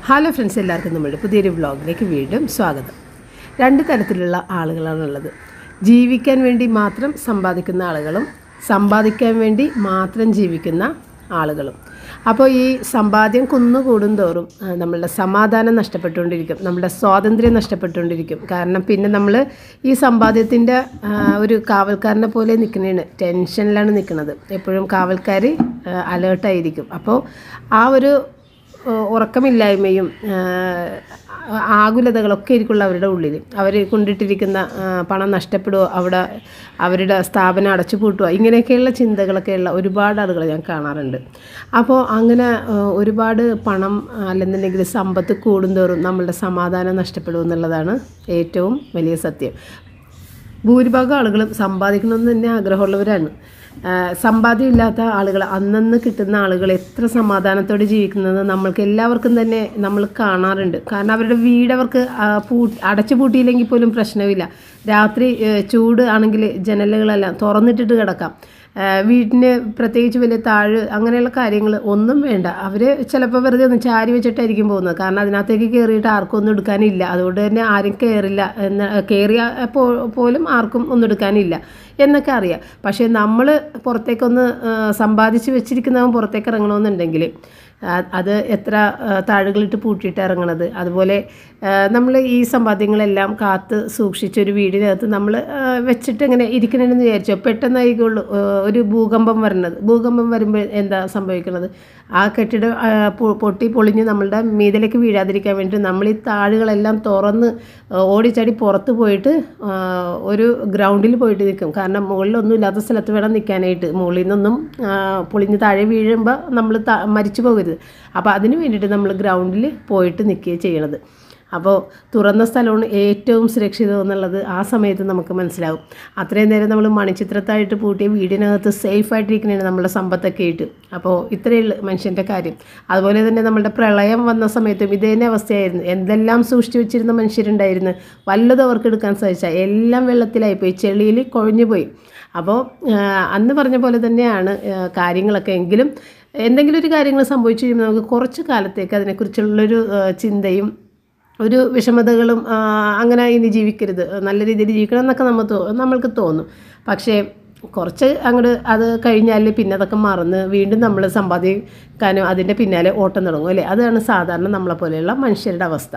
Hello friends എല്ലാവർക്കും നമ്മുടെ പുതിയൊരു വ്ളോഗിലേക്ക് വീണ്ടും സ്വാഗതം രണ്ട് തരത്തിലുള്ള ആളുകളാണുള്ളത് ജീവിക്കാൻ വേണ്ടി മാത്രം സമ്പാദിക്കുന്ന ആളുകളും സമ്പാദിക്കാൻ വേണ്ടി മാത്രം ജീവിക്കുന്ന ആളുകളും അപ്പോൾ ഈ സമ്പാദ്യം കുന്നുകൂടും തോറും ആ, നമ്മളുടെ സമാധാനം നഷ്ടപ്പെട്ടുകൊണ്ടിരിക്കും നമ്മുടെ സ്വാതന്ത്ര്യം നഷ്ടപ്പെട്ടുകൊണ്ടിരിക്കും കാരണം പിന്നെ നമ്മൾ ഈ സമ്പാദ്യത്തിൻ്റെ ഒരു കാവൽക്കാരനെ പോലെ നിൽക്കുന്നതാണ് ടെൻഷനിലാണ് നിൽക്കുന്നത് എപ്പോഴും കാവൽക്കാർ അലേർട്ടായിരിക്കും അപ്പോൾ ആ ഒരു ഏഹ് ഉറക്കമില്ലായ്മയും ഏഹ് ആകുലതകളൊക്കെ ആയിരിക്കുള്ള അവരുടെ ഉള്ളിൽ അവർ കൊണ്ടിട്ടിരിക്കുന്ന ഏഹ് പണം നഷ്ടപ്പെടുമോ അവിടെ അവരുടെ സ്ഥാപനം അടച്ചു പൂട്ടുമോ ഇങ്ങനെയൊക്കെയുള്ള ചിന്തകളൊക്കെയുള്ള ഒരുപാട് ആളുകൾ ഞാൻ കാണാറുണ്ട് അപ്പോൾ അങ്ങനെ ഏഹ് ഒരുപാട് പണം അല്ലെന്നുണ്ടെങ്കിൽ സമ്പത്ത് കൂടുന്തോറും നമ്മളുടെ സമാധാനം നഷ്ടപ്പെടും എന്നുള്ളതാണ് ഏറ്റവും വലിയ സത്യം ഭൂരിഭാഗം ആളുകളും സമ്പാദിക്കണമെന്ന് തന്നെ ആഗ്രഹമുള്ളവരാണ് ആ, സമ്പാദ്യമില്ലാത്ത ആളുകൾ അന്നന്ന് കിട്ടുന്ന ആളുകൾ എത്ര സമാധാനത്തോടെ ജീവിക്കുന്നത് നമ്മൾക്ക് എല്ലാവർക്കും തന്നെ നമ്മൾ കാണാറുണ്ട് കാരണം അവരുടെ വീട് അവർക്ക് ആ, പൂ അടച്ചു പൂട്ടിയില്ലെങ്കിൽ പോലും പ്രശ്നമില്ല രാത്രി ഏ, ചൂട് ആണെങ്കിൽ ജനലുകളെല്ലാം തുറന്നിട്ടിട്ട് കിടക്കാം ആ, വീട്ടിന് പ്രത്യേകിച്ച് വലിയ താഴ് അങ്ങനെയുള്ള കാര്യങ്ങൾ ഒന്നും വേണ്ട അവർ ചിലപ്പോൾ വെറുതെ ഒന്ന് ചാരി വെച്ചിട്ടായിരിക്കും പോകുന്നത് കാരണം അതിനകത്തേക്ക് കയറിയിട്ട് ആർക്കും ഒന്നും എടുക്കാനില്ല അതുകൊണ്ട് തന്നെ ആരും കയറില്ല എന്ന് കയറിയ പോ- പോലും ആർക്കും ഒന്നും എടുക്കാനില്ല എന്നൊക്കെ അറിയാം പക്ഷേ നമ്മൾ പുറത്തേക്കൊന്ന് ആ, സമ്പാദിച്ച് വെച്ചിരിക്കുന്നവൻ പുറത്തേക്ക് ഇറങ്ങണമെന്നുണ്ടെങ്കിൽ ആ, അത് എത്ര ആ, താഴുകളിട്ട് പൂട്ടിയിട്ട് ഇറങ്ങണത് അതുപോലെ നമ്മൾ ഈ സമ്പാദ്യങ്ങളെല്ലാം കാത്ത് സൂക്ഷിച്ചൊരു വീടിനകത്ത് നമ്മൾ വെച്ചിട്ട് ഇങ്ങനെ ഇരിക്കണമെന്ന് വിചാരിച്ചോ പെട്ടെന്നായിരിക്കുള്ളൂ ആ, ഒരു ഭൂകമ്പം വരുന്നത് ഭൂകമ്പം വരുമ്പോൾ എന്താ സംഭവിക്കുന്നത് ആ കെട്ടിടം ആ, പൊ- പൊട്ടി പൊളിഞ്ഞ് നമ്മളുടെ മീതിലേക്ക് വീഴാതിരിക്കാൻ വേണ്ടി നമ്മൾ ഈ താഴുകളെല്ലാം തുറന്ന് ആ, ഓടിച്ചാടി പുറത്ത് പോയിട്ട് ആ, ഒരു ഗ്രൗണ്ടിൽ പോയിട്ട് നിൽക്കും കാരണം മുകളിലൊന്നും ഇല്ലാത്ത സ്ഥലത്ത് വേണം നിൽക്കാനായിട്ട് മുകളിൽ നിന്നൊന്നും ആ, പൊളിഞ്ഞ് താഴെ വീഴുമ്പോൾ നമ്മൾ മരിച്ചു പോകരുത് അപ്പോൾ അതിന് വേണ്ടിയിട്ട് നമ്മൾ ഗ്രൗണ്ടിൽ പോയിട്ട് നിൽക്കുകയാണ് ചെയ്യണത് അപ്പോൾ തുറന്ന സ്ഥലമാണ് ഏറ്റവും സുരക്ഷിതം എന്നുള്ളത് ആ സമയത്ത് നമുക്ക് മനസ്സിലാവും അത്രയും നേരം നമ്മൾ മണിച്ചിത്രത്തായിട്ട് പൂട്ടിയ വീടിനകത്ത് സേഫായിട്ടിരിക്കുന്നതാണ് നമ്മുടെ സമ്പത്തൊക്കെ ആയിട്ട് അപ്പോൾ ഇത്രയേ ഉള്ളൂ മനുഷ്യൻ്റെ കാര്യം അതുപോലെ തന്നെ നമ്മുടെ പ്രളയം വന്ന സമയത്തും ഇതേ തന്നെ അവസ്ഥയായിരുന്നു എന്തെല്ലാം സൂക്ഷിച്ചു വെച്ചിരുന്ന മനുഷ്യരുണ്ടായിരുന്നു വല്ലതും അവർക്ക് എടുക്കാൻ സാധിച്ചാൽ എല്ലാം വെള്ളത്തിലായിപ്പോയി ചെളിയിൽ കൊഴിഞ്ഞു പോയി അപ്പോൾ അന്ന് പറഞ്ഞ പോലെ തന്നെയാണ് ആ, കാര്യങ്ങളൊക്കെ എങ്കിലും എന്തെങ്കിലും ഒരു കാര്യങ്ങൾ സംഭവിച്ചു കഴിയുമ്പോൾ നമുക്ക് കുറച്ച് കാലത്തേക്ക് അതിനെക്കുറിച്ചുള്ളൊരു ആ, ചിന്തയും ഒരു വിഷമതകളും ആ, അങ്ങനെ ഇനി ജീവിക്കരുത് നല്ല രീതിയിൽ ജീവിക്കണം എന്നൊക്കെ നമ്മൾ തോ നമ്മൾക്ക് തോന്നും പക്ഷേ കുറച്ച് അങ്ങോട്ട് അത് കഴിഞ്ഞാൽ പിന്നെ അതൊക്കെ മറന്ന് വീണ്ടും നമ്മൾ സമ്പാദിക്കാനും അതിൻ്റെ പിന്നാലെ ഓട്ടം തുടങ്ങും അല്ലേ അതാണ് സാധാരണ നമ്മളെ പോലെയുള്ള മനുഷ്യരുടെ അവസ്ഥ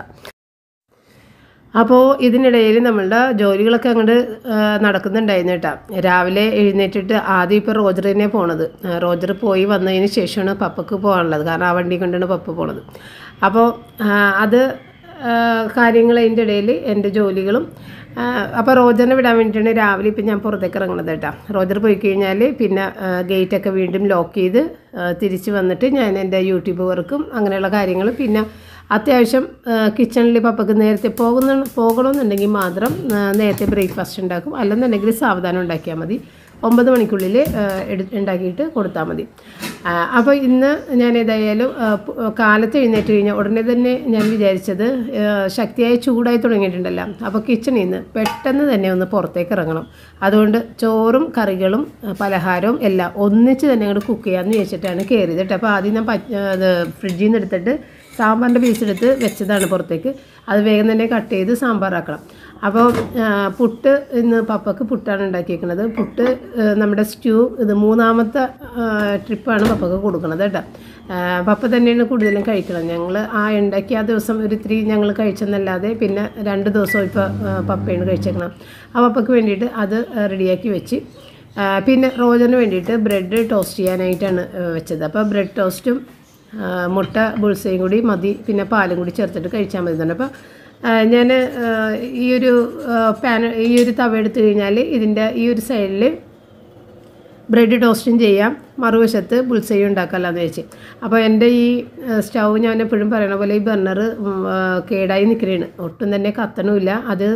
അപ്പോൾ ഇതിനിടയിൽ നമ്മളുടെ ജോലികളൊക്കെ അങ്ങോട്ട് നടക്കുന്നുണ്ടായിരുന്നു കേട്ടോ രാവിലെ എഴുന്നേറ്റിട്ട് ആദ്യം ഇപ്പോൾ റോജർ തന്നെ പോണത് ആ, റോജർ പോയി വന്നതിന് ശേഷമാണ് പപ്പക്ക് പോകാനുള്ളത് കാരണം ആ വണ്ടി കൊണ്ടാണ് പപ്പ പോണത് അപ്പോൾ ആ, അത് ആ, കാര്യങ്ങൾ അതിൻ്റെ ഇടയിൽ എൻ്റെ ജോലികളും ആ, അപ്പോൾ റോജറിനെ വിടാൻ വേണ്ടിയിട്ടാണ് രാവിലെ ഇപ്പം ഞാൻ പുറത്തേക്ക് ഇറങ്ങണത് കേട്ടോ റോജർ പോയി കഴിഞ്ഞാൽ പിന്നെ ആ, ഗേറ്റൊക്കെ വീണ്ടും ലോക്ക് ചെയ്ത് ആ, തിരിച്ച് വന്നിട്ട് ഞാൻ എൻ്റെ യൂട്യൂബ് വർക്കും അങ്ങനെയുള്ള കാര്യങ്ങൾ പിന്നെ അത്യാവശ്യം കിച്ചണിൽ പപ്പക്ക് നേരത്തെ പോകുന്ന പോകണമെന്നുണ്ടെങ്കിൽ മാത്രം ആ, നേരത്തെ ബ്രേക്ക്ഫാസ്റ്റ് ഉണ്ടാക്കും അല്ലെന്നുണ്ടെങ്കിൽ സാവധാനം ഉണ്ടാക്കിയാൽ മതി ഒമ്പത് മണിക്കുള്ളിൽ ആ, എടു ഉണ്ടാക്കിയിട്ട് കൊടുത്താൽ മതി ആ, അപ്പോൾ ഇന്ന് ഞാൻ ഏതായാലും ആ, പ്- കാലത്ത് എഴുന്നേറ്റ് കഴിഞ്ഞാൽ ഉടനെ തന്നെ ഞാൻ വിചാരിച്ചത് ആ, ശക്തിയായ ചൂടായി തുടങ്ങിയിട്ടുണ്ടല്ലോ അപ്പോൾ കിച്ചണിൽ നിന്ന് പെട്ടെന്ന് തന്നെ ഒന്ന് പുറത്തേക്ക് ഇറങ്ങണം അതുകൊണ്ട് ചോറും കറികളും ആ, പലഹാരവും എല്ലാം ഒന്നിച്ച് തന്നെ അങ്ങോട്ട് കുക്ക് ചെയ്യാമെന്ന് വിചാരിച്ചിട്ടാണ് കയറിയത് കേട്ടോ അപ്പോൾ ആദ്യം ഞാൻ പച്ച അത് ഫ്രിഡ്ജിൽ നിന്ന് എടുത്തിട്ട് സാമ്പാറിൻ്റെ പീസ് എടുത്ത് വെച്ചതാണ് പുറത്തേക്ക് അത് വേഗം തന്നെ കട്ട് ചെയ്ത് സാമ്പാറാക്കണം അപ്പോൾ ആ, പുട്ട് ഇന്ന് പപ്പക്ക് പുട്ടാണ് ഉണ്ടാക്കിയേക്കുന്നത് പുട്ട് ആ, നമ്മുടെ സ്റ്റ്യൂ ഇത് മൂന്നാമത്തെ ആ, ട്രിപ്പാണ് പപ്പക്ക് കൊടുക്കുന്നത് കേട്ടോ ആ, പപ്പ തന്നെയാണ് കൂടുതലും കഴിക്കണം ഞങ്ങൾ ആ ഉണ്ടാക്കിയ ആ ദിവസം ഒരു ഇത്തിരി ഞങ്ങൾ കഴിച്ചെന്നല്ലാതെ പിന്നെ രണ്ട് ദിവസം ഇപ്പോൾ പപ്പയാണ് കഴിച്ചേക്കണം ആ പപ്പക്ക് വേണ്ടിയിട്ട് അത് റെഡിയാക്കി വെച്ച് ആ, പിന്നെ റോജറിന് വേണ്ടിയിട്ട് ബ്രെഡ് ടോസ്റ്റ് ചെയ്യാനായിട്ടാണ് ആ, വെച്ചത് അപ്പോൾ ബ്രെഡ് ടോസ്റ്റും ആ, മുട്ട ബുൾസയും കൂടി മതി പിന്നെ പാലും കൂടി ചേർത്തിട്ട് കഴിച്ചാൽ മതി തന്നെ അപ്പോൾ ഞാൻ ഈ ഒരു പാൻ ഈ ഒരു തവ എടുത്തു കഴിഞ്ഞാൽ ഇതിൻ്റെ ഈ ഒരു സൈഡിൽ ബ്രെഡ് ടോസ്റ്റും ചെയ്യാം മറുവശത്ത് ബുൾസയും ഉണ്ടാക്കാമല്ലോ എന്ന് വെച്ച് അപ്പോൾ എൻ്റെ ഈ സ്റ്റൗ ഞാൻ എപ്പോഴും പറയണ പോലെ ഈ ബർണർ കേടായി നിൽക്കുകയാണ് ഒട്ടും തന്നെ കത്തണമില്ല അത്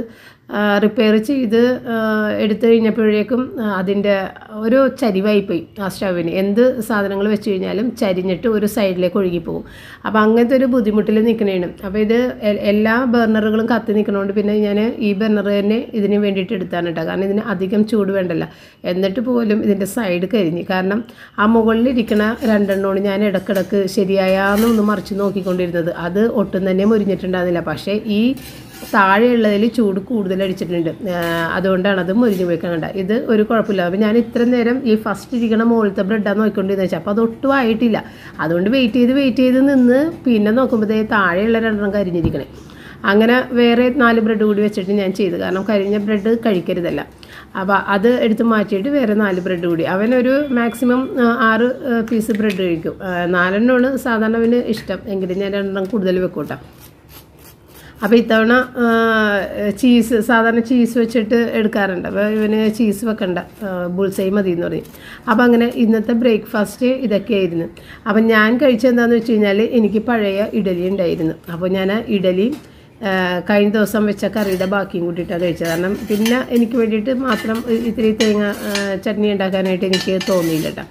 റിപ്പയർ ചെയ്ത് ആ, എടുത്തു കഴിഞ്ഞപ്പോഴേക്കും ആ, അതിൻ്റെ ഒരു ചരിവായിപ്പോയി ആ സ്റ്റവിന് എന്ത് സാധനങ്ങൾ വെച്ച് കഴിഞ്ഞാലും ചരിഞ്ഞിട്ട് ഒരു സൈഡിലേക്ക് ഒഴുകി പോകും അപ്പോൾ അങ്ങനത്തെ ഒരു ബുദ്ധിമുട്ടിൽ നിൽക്കണേണ് അപ്പോൾ ഇത് എ- എല്ലാ ബർണറുകളും കത്തി നിൽക്കണോണ്ട് പിന്നെ ഞാൻ ഈ ബർണർ തന്നെ ഇതിന് വേണ്ടിയിട്ട് എടുത്താണ് കേട്ടോ കാരണം ഇതിന് അധികം ചൂട് വേണ്ടല്ല എന്നിട്ട് പോലും ഇതിൻ്റെ സൈഡ് കരിഞ്ഞ് കാരണം ആ മുകളിലിരിക്കണ രണ്ടെണ്ണമാണ് ഞാൻ ഇടക്കിടക്ക് ശരിയായാന്ന് ഒന്ന് മറിച്ച് നോക്കിക്കൊണ്ടിരുന്നത് അത് ഒട്ടും തന്നെ മുരിഞ്ഞിട്ടുണ്ടായിരുന്നില്ല പക്ഷേ ഈ താഴെയുള്ളതിൽ ചൂട് കൂടുതൽ അടിച്ചിട്ടുണ്ട് ആ, അതുകൊണ്ടാണ് അത് മുരിഞ്ഞു പോയി കണ്ട ഇത് ഒരു കുഴപ്പമില്ല അപ്പോൾ ഞാൻ ഇത്ര നേരം ഈ ഫസ്റ്റ് ഇരിക്കണ മുകളിലത്തെ ബ്രെഡാണ് നോക്കിക്കൊണ്ടിരുന്നത് വെച്ചാൽ അപ്പോൾ അത് ഒട്ടും ആയിട്ടില്ല അതുകൊണ്ട് വെയിറ്റ് ചെയ്ത് വെയിറ്റ് ചെയ്ത് നിന്ന് പിന്നെ നോക്കുമ്പോഴത്തേ താഴെയുള്ള രണ്ടെണ്ണം കരിഞ്ഞിരിക്കണേ അങ്ങനെ വേറെ നാല് ബ്രെഡ് കൂടി വെച്ചിട്ട് ഞാൻ ചെയ്തു കാരണം കരിഞ്ഞ ബ്രെഡ് കഴിക്കരുതല്ല അപ്പോൾ അത് എടുത്ത് മാറ്റിയിട്ട് വേറെ നാല് ബ്രെഡ് കൂടി അവനൊരു മാക്സിമം ആ, ആറ് പീസ് ബ്രെഡ് കഴിക്കും ആ, നാലെണ്ണമാണ് സാധാരണ അവന് ഇഷ്ടം എങ്കിലും ഞാൻ രണ്ടെണ്ണം കൂടുതൽ വെക്കും കേട്ടോ അപ്പോൾ ഇത്തവണ ആ, ചീസ് സാധാരണ ചീസ് വെച്ചിട്ട് എടുക്കാറുണ്ട് അപ്പോൾ ഇവന് ചീസ് വെക്കണ്ട ബുൾസൈ മതി എന്ന് പറയും അപ്പോൾ അങ്ങനെ ഇന്നത്തെ ബ്രേക്ക്ഫാസ്റ്റ് ഇതൊക്കെയായിരുന്നു അപ്പം ഞാൻ കഴിച്ചെന്താണെന്ന് വെച്ച് കഴിഞ്ഞാൽ എനിക്ക് പഴയ ഇഡലി ഉണ്ടായിരുന്നു അപ്പോൾ ഞാൻ ഇഡലി ആ, കഴിഞ്ഞ ദിവസം വെച്ച കറിയുടെ ബാക്കിയും കൂട്ടിയിട്ടാണ് കഴിച്ചത് കാരണം പിന്നെ എനിക്ക് വേണ്ടിയിട്ട് മാത്രം ഇത്തിരി തേങ്ങ ആ, ചട്നി ഉണ്ടാക്കാനായിട്ട് എനിക്ക് തോന്നിയില്ല കേട്ടോ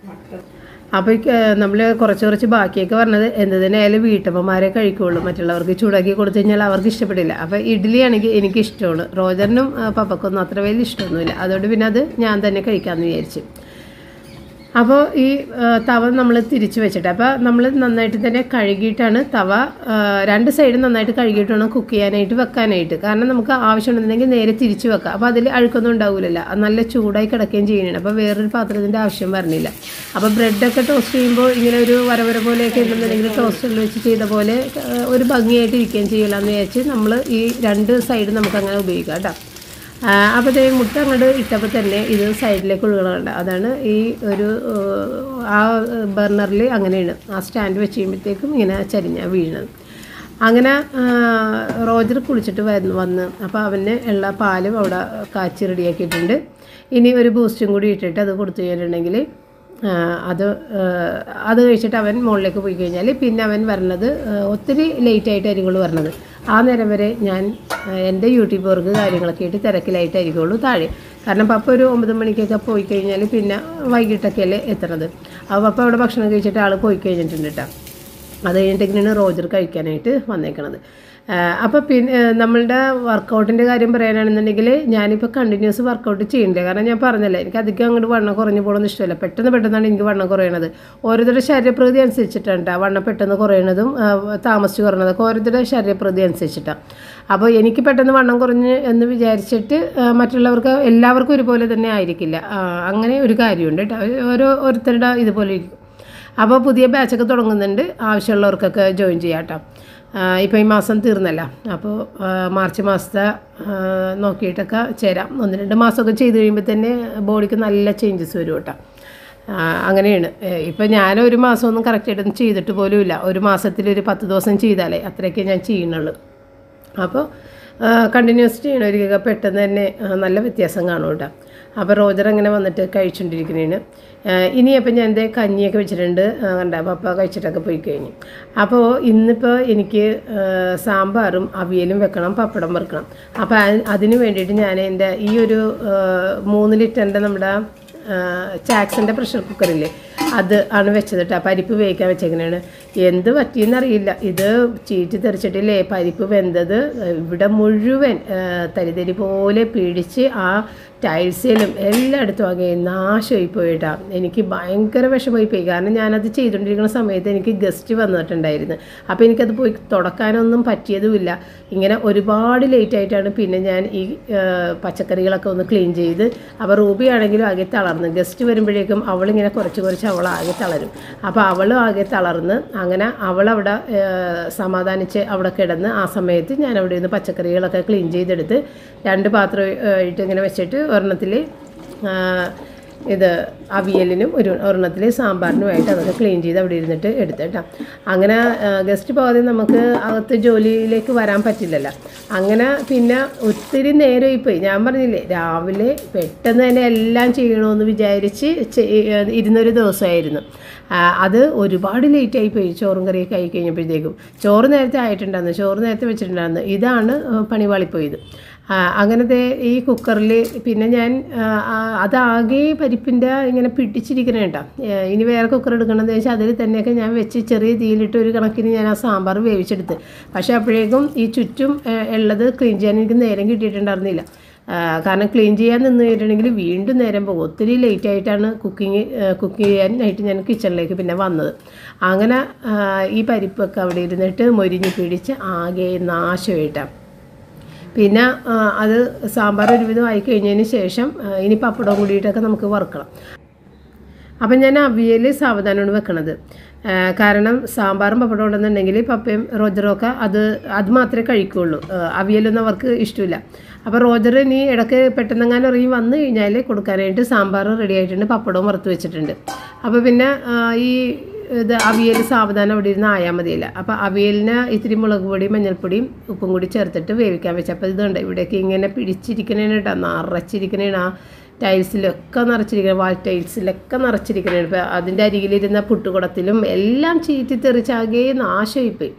അപ്പോൾ നമ്മൾ കുറച്ച് കുറച്ച് ബാക്കിയൊക്കെ പറഞ്ഞത് എന്തിനായാലും വീട്ടമ്മമാരെ കഴിക്കുള്ളൂ മറ്റുള്ളവർക്ക് ചൂടാക്കി കൊടുത്തു കഴിഞ്ഞാൽ അവർക്ക് ഇഷ്ടപ്പെടില്ല അപ്പോൾ ഇഡ്ഡലി ആണെങ്കിൽ എനിക്ക് ഇഷ്ടമാണ് റോജറിനും ആ, പപ്പക്കൊന്നും അത്ര വലിയ ഇഷ്ടമൊന്നുമില്ല അതുകൊണ്ട് പിന്നെ അത് ഞാൻ തന്നെ കഴിക്കാമെന്ന് വിചാരിച്ചു അപ്പോൾ ഈ ആ, തവ നമ്മൾ തിരിച്ച് വെച്ചിട്ട് അപ്പോൾ നമ്മൾ നന്നായിട്ട് തന്നെ കഴുകിയിട്ടാണ് തവ ആ, രണ്ട് സൈഡും നന്നായിട്ട് കഴുകിയിട്ട് വേണം കുക്ക് ചെയ്യാനായിട്ട് വെക്കാനായിട്ട് കാരണം നമുക്ക് ആവശ്യമുണ്ടെന്നുണ്ടെങ്കിൽ നേരെ തിരിച്ച് വെക്കാം അപ്പോൾ അതിൽ അഴുക്കൊന്നും ഉണ്ടാവില്ലല്ലോ അത് നല്ല ചൂടായി കിടക്കുകയും ചെയ്യുന്നുണ്ട് അപ്പോൾ വേറൊരു പാത്രത്തിൻ്റെ ആവശ്യം വരുന്നില്ല അപ്പോൾ ബ്രെഡൊക്കെ ടോസ്റ്റ് ചെയ്യുമ്പോൾ ഇങ്ങനെ ഒരു വരവര പോലെയൊക്കെ ഉണ്ടെന്നുണ്ടെങ്കിൽ ടോസ്റ്ററിൽ വെച്ച് ചെയ്ത പോലെ ആ, ഒരു ഭംഗിയായിട്ട് ഇരിക്കുകയും ചെയ്യില്ല എന്ന് വിചാരിച്ച് നമ്മൾ ഈ രണ്ട് സൈഡ് നമുക്ക് അങ്ങനെ ഉപയോഗിക്കാം കേട്ടോ അപ്പോൾ ഇതേ മുട്ട അങ്ങോട്ട് ഇട്ടപ്പോൾ തന്നെ ഇത് സൈഡിലേക്ക് ഒഴുകണുണ്ട് അതാണ് ഈ ഒരു ഏഹ്, ആ ബർണറിൽ അങ്ങനെയാണ് ആ സ്റ്റാൻഡ് വെച്ച് കഴിയുമ്പോഴത്തേക്കും ഇങ്ങനെ ചരിഞ്ഞ വീഴുന്നത് അങ്ങനെ ആ, റോജർ കുളിച്ചിട്ട് വന്ന് വന്ന് അപ്പോൾ അവന് ഉള്ള പാലും അവിടെ കാച്ചി റെഡിയാക്കിയിട്ടുണ്ട് ഇനി ഒരു ബൂസ്റ്റും കൂടി ഇട്ടിട്ട് അത് കൊടുത്തു കഴിഞ്ഞിട്ടുണ്ടെങ്കിൽ ആ, അത് ആ, അത് കഴിച്ചിട്ട് അവൻ മുകളിലേക്ക് പോയി കഴിഞ്ഞാൽ പിന്നെ അവൻ വരണത് ആ, ഒത്തിരി ലേറ്റ് ആയിട്ടായിരിക്കുള്ളൂ വരണത് ആ നേരം വരെ ഞാൻ ആ, എൻ്റെ യൂട്യൂബ് വർക്ക് കാര്യങ്ങളൊക്കെ ആയിട്ട് തിരക്കിലായിട്ടായിരിക്കുള്ളൂ താഴെ കാരണം പപ്പ ഒരു ഒമ്പത് മണിക്കൊക്കെ പോയി കഴിഞ്ഞാൽ പിന്നെ വൈകിട്ടൊക്കെയല്ലേ എത്തണത് അപ്പോൾ പപ്പ അവിടെ ഭക്ഷണം കഴിച്ചിട്ട് ആൾ പോയി കഴിഞ്ഞിട്ടുണ്ട് കേട്ടോ അത് കഴിഞ്ഞിട്ടൊക്കെയാണ് റോജർ കഴിക്കാനായിട്ട് വന്നേക്കണത് അപ്പോൾ പിന്നെ നമ്മളുടെ വർക്കൗട്ടിൻ്റെ കാര്യം പറയാനാണെന്നുണ്ടെങ്കിൽ ഞാനിപ്പോൾ കണ്ടിന്യൂസ് വർക്കൗട്ട് ചെയ്യണ്ടേ കാരണം ഞാൻ പറഞ്ഞല്ലോ എനിക്ക് അധികം അങ്ങോട്ട് വണ്ണം കുറഞ്ഞു പോകണമെന്ന് ഇഷ്ടമല്ല പെട്ടെന്ന് പെട്ടെന്നാണ് എനിക്ക് വണ്ണം കുറയണത് ഓരോരുത്തരുടെ ശരീരപ്രകൃതി അനുസരിച്ചിട്ടാണ് ട്ടോ വണ്ണം പെട്ടെന്ന് കുറയണതും ആ, താമസിച്ച് കുറയണതൊക്കെ ഓരോരുത്തരുടെ ശരീരപ്രകൃതി അനുസരിച്ചിട്ടാണ് അപ്പോൾ എനിക്ക് പെട്ടെന്ന് വണ്ണം കുറഞ്ഞ് എന്ന് വിചാരിച്ചിട്ട് ആ, മറ്റുള്ളവർക്ക് എല്ലാവർക്കും ഒരുപോലെ തന്നെ ആയിരിക്കില്ല ആ, അങ്ങനെ ഒരു കാര്യമുണ്ട് കേട്ടോ ഓരോ ഓരോരുത്തരുടെ ഇതുപോലെ ഇരിക്കും അപ്പോൾ പുതിയ ബാച്ചൊക്കെ തുടങ്ങുന്നുണ്ട് ആവശ്യമുള്ളവർക്കൊക്കെ ജോയിൻ ചെയ്യാം കേട്ടോ ഇപ്പോൾ ഈ മാസം തീർന്നല്ല അപ്പോൾ ആ, മാർച്ച് മാസത്തെ ആ, നോക്കിയിട്ടൊക്കെ ചേരാം ഒന്ന് രണ്ട് മാസമൊക്കെ ചെയ്ത് കഴിയുമ്പോൾ തന്നെ ബോഡിക്ക് നല്ല ചേഞ്ചസ് വരും കേട്ടോ ആ, അങ്ങനെയാണ് ഇപ്പം ഞാൻ ഒരു മാസമൊന്നും കറക്റ്റായിട്ടൊന്നും ചെയ്തിട്ട് പോലുമില്ല ഒരു മാസത്തിൽ ഒരു പത്ത് ദിവസം ചെയ്താലേ അത്രയൊക്കെ ഞാൻ ചെയ്യുന്നുള്ളൂ അപ്പോൾ കണ്ടിന്യൂസ് ചെയ്യണവർക്കൊക്കെ പെട്ടെന്ന് തന്നെ ആ, നല്ല വ്യത്യാസം കാണും കേട്ടോ അപ്പോൾ റോജർ അങ്ങനെ വന്നിട്ട് കഴിച്ചുകൊണ്ടിരിക്കുന്നതിന് ഇനി അപ്പം ഞാൻ എന്തേ കഞ്ഞിയൊക്കെ വെച്ചിട്ടുണ്ട് ആ, കണ്ട പപ്പ കഴിച്ചിട്ടൊക്കെ പോയി കഴിഞ്ഞു അപ്പോൾ ഇന്നിപ്പോൾ എനിക്ക് ആ, സാമ്പാറും അവിയലും വെക്കണം പപ്പടം വറുക്കണം അപ്പോൾ അ- അതിന് വേണ്ടിയിട്ട് ഞാൻ എൻ്റെ ഈ ഒരു ആ, മൂന്ന് ലിറ്ററിൻ്റെ നമ്മുടെ ചാക്സിൻ്റെ പ്രഷർ കുക്കറില്ലേ അത് ആണ് വെച്ചത് കേട്ടോ പരിപ്പ് വേവിക്കാൻ വെച്ചേക്കണേണ് എന്ത് പറ്റിയെന്നറിയില്ല ഇത് ചീറ്റി തെറിച്ചിട്ടില്ലേ പരിപ്പ് വെന്തത് ഇവിടെ മുഴുവൻ ആ, തരിതരി പോലെ പിടിച്ച് ആ ടൈൽസിലും എല്ലായിടത്തും ആകെ നാശമായി പോയിട്ടാ എനിക്ക് ഭയങ്കര വിഷമമായി പോയി കാരണം ഞാനത് ചെയ്തുകൊണ്ടിരിക്കുന്ന സമയത്ത് എനിക്ക് ഗസ്റ്റ് വന്നിട്ടുണ്ടായിരുന്നു അപ്പോൾ എനിക്കത് പോയി തുടക്കാനൊന്നും പറ്റിയതുമില്ല ഇങ്ങനെ ഒരുപാട് ലേറ്റ് ആയിട്ടാണ് പിന്നെ ഞാൻ ഈ ആ, പച്ചക്കറികളൊക്കെ ഒന്ന് ക്ലീൻ ചെയ്ത് അപ്പോൾ റൂബി ആണെങ്കിലും ആകെ തളർന്നു ഗസ്റ്റ് വരുമ്പോഴേക്കും അവളിങ്ങനെ കുറച്ച് കുറച്ച് അവൾ ആകെ തളരും അപ്പോൾ അവളും ആകെ തളർന്ന് അങ്ങനെ അവളവിടെ ആ, സമാധാനിച്ച് അവിടെ കിടന്ന് ആ സമയത്ത് ഞാൻ അവിടെ നിന്ന് പച്ചക്കറികളൊക്കെ ക്ലീൻ ചെയ്തെടുത്ത് രണ്ട് പാത്രം ആ, ഇട്ട് ഇങ്ങനെ വെച്ചിട്ട് ഒരെണ്ണത്തിൽ ഇത് അവിയലിനും ഒരു ഒരെണ്ണത്തിൽ സാമ്പാറിനുമായിട്ട് അതൊക്കെ ക്ലീൻ ചെയ്ത് അവിടെ ഇരുന്നിട്ട് എടുത്തേട്ടാ അങ്ങനെ ഗസ്റ്റ് പോകാതെ നമുക്ക് അകത്ത് ജോലിയിലേക്ക് വരാൻ പറ്റില്ലല്ലോ അങ്ങനെ പിന്നെ ഒത്തിരി നേരമായി പോയി ഞാൻ പറഞ്ഞില്ലേ രാവിലെ പെട്ടെന്ന് തന്നെ എല്ലാം ചെയ്യണമെന്ന് വിചാരിച്ച് ചെയ്- ഇരുന്നൊരു ദിവസമായിരുന്നു ആ, അത് ഒരുപാട് ലേറ്റ് ആയി പോയി ചോറും കറിയൊക്കെ ആയി കഴിഞ്ഞപ്പോഴത്തേക്കും ചോറ് നേരത്തെ ആയിട്ടുണ്ടായിരുന്നു ചോറ് നേരത്തെ വെച്ചിട്ടുണ്ടായിരുന്നു ഇതാണ് ആ, പണി പാളിപ്പോയത് ആ, അങ്ങനത്തെ ഈ കുക്കറിൽ പിന്നെ ഞാൻ ആ, ആ, അതാകെ പരിപ്പിൻ്റെ ഇങ്ങനെ പിടിച്ചിരിക്കണ കേട്ടോ ഏ, ഇനി വേറെ കുക്കർ എടുക്കണമെന്ന് വെച്ചാൽ അതിൽ തന്നെയൊക്കെ ഞാൻ വെച്ച് ചെറിയ തീയിലിട്ട് ഒരു കണക്കിന് ഞാൻ ആ സാമ്പാർ വേവിച്ചെടുത്ത് പക്ഷേ അപ്പോഴേക്കും ഈ ചുറ്റും ഏ, ഉള്ളത് ക്ലീൻ ചെയ്യാൻ എനിക്ക് നേരം കിട്ടിയിട്ടുണ്ടായിരുന്നില്ല ആ, കാരണം ക്ലീൻ ചെയ്യാൻ നിന്ന് കഴിഞ്ഞിട്ടുണ്ടെങ്കിൽ വീണ്ടും നേരം പോകും ഒത്തിരി ലേറ്റ് ആയിട്ടാണ് കുക്കിങ് കുക്ക് ചെയ്യാനായിട്ട് ഞാൻ കിച്ചണിലേക്ക് പിന്നെ വന്നത് അങ്ങനെ ആ, ഈ പരിപ്പൊക്കെ അവിടെ ഇരുന്നിട്ട് മൊരിഞ്ഞ് പിടിച്ച് ആകെ നാശമായിട്ടാണ് പിന്നെ ആ, അത് സാമ്പാർ ഒരുവിധം ആയി കഴിഞ്ഞതിന് ശേഷം ആ, ഇനി പപ്പടവും കൂടിയിട്ടൊക്കെ നമുക്ക് വറുക്കണം അപ്പം ഞാൻ അവിയൽ സാവധാനമാണ് വെക്കണത് ആ, കാരണം സാമ്പാറും പപ്പടം ഉണ്ടെന്നുണ്ടെങ്കിൽ പപ്പയും റോജറും ഒക്കെ അത് അത് മാത്രമേ കഴിക്കുകയുള്ളൂ ആ, അവിയലൊന്നും അവർക്ക് ഇഷ്ടമില്ല അപ്പോൾ റോജർ ഇനി ഇടയ്ക്ക് പെട്ടെന്നെങ്ങാനും ഇറങ്ങി വന്നു കഴിഞ്ഞാൽ കൊടുക്കാനായിട്ട് സാമ്പാർ റെഡി ആയിട്ടുണ്ട് പപ്പടവും വറുത്ത് വെച്ചിട്ടുണ്ട് അപ്പോൾ പിന്നെ ആ, ഈ ഇത് അവിയൽ സാവധാനം അവിടെ ഇരുന്ന് ആയാൽ മതിയില്ല അപ്പോൾ അവിയലിന് ഇത്തിരി മുളക് പൊടിയും മഞ്ഞൾപ്പൊടിയും ഉപ്പും കൂടി ചേർത്തിട്ട് വേവിക്കാൻ വെച്ചു അപ്പോൾ ഇതുണ്ട് ഇവിടേക്ക് ഇങ്ങനെ പിടിച്ചിരിക്കണേണ് കേട്ടോ നിറച്ചിരിക്കണേണ് ആ ടൈൽസിലൊക്കെ നിറച്ചിരിക്കണം വാൾ ടൈൽസിലൊക്കെ നിറച്ചിരിക്കണേണ് ഇപ്പോൾ അതിൻ്റെ അരികിലിരുന്ന പുട്ടുകുടത്തിലും എല്ലാം ചീറ്റി തെറിച്ചാകെ നാശമായിപ്പോയി